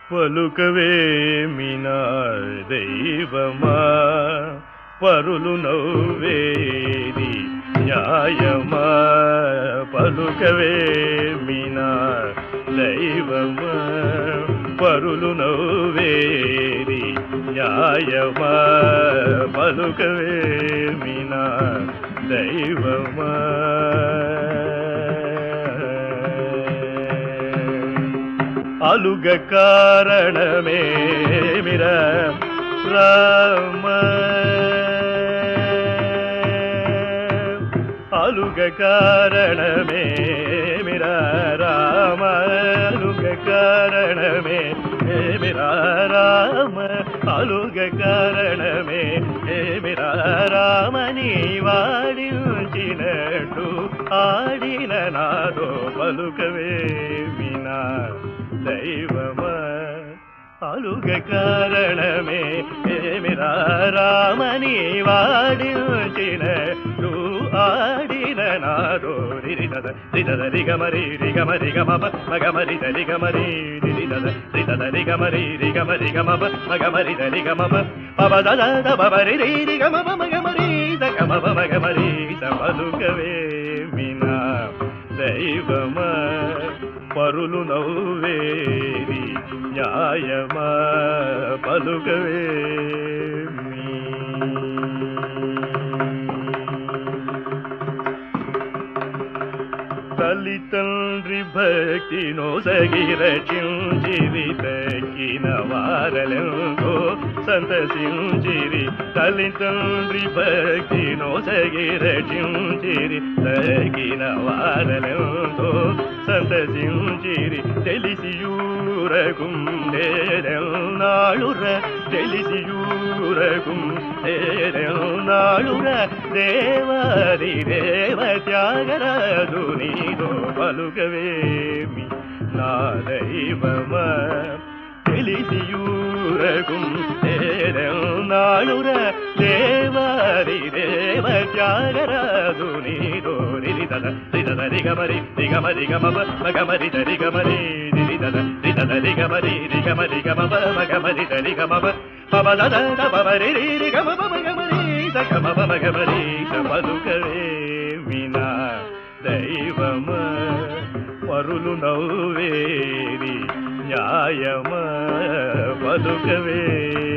పలుకవేమినా దైవమా పరులు నవ్వేది న్యాయమా పలుకవేమినా దైవమా పరులు నవ్వేది న్యాయమా పలుకవేమినా దైవమా అలుగ కారణమే మిర రామ అలుగ కారణమే మిర రామ అలుగ కారణమే మిర రామ అలుగ కారణమే మిర రామని వాడించినట్టు ఆడిన నాదో పలుకవే వినా దైవమా అలుగ కారణమే ఏమిరా రామని వాడించిన ఆడిన నాదో రిరిదద రిదద రిగమరి రిగమరి గమప మగమరి దరిగమరి రిరిదద రిదద రిగమరి రిగమరి గమప మగమరి దరిగమప పబదద దబరి రిగమప మగమరి దగమప మగమరి సమలుకవే మినా దైవమా పరులు నవ్వేది న్యాయమా పలుకవే తల్లి తండ్రి భక్తి నొసగిరచించిరి తక్కిన వారలెంతో సంతసించిరి తల్లి తండ్రి భక్తి నొసగిరచించిరి తగిన వారలెంతో సంతసించిరి తెలిసియూరకుం నాళుర తెలిసియూరకుం నాళుర దేవాది దేవ త్యాగరాజు నీదో పలుకవేమి నా దైవమ తెలిసియూరకుం నాళుర దేవాది దేవ త్యాగరాజు నీదో నిరిదద రిదద రిగమరి రిగమరి గమప మగమరి దరిగమరి నిరిదద రిదద రిగమరి రిగమరి గమప మగమరి దరిగమప పబదద దబరి రిగమప మగమరి సగమప మగమరి సమలుకవే వినా దైవమ పరులు నవ్వేది న్యాయమ పలుకవే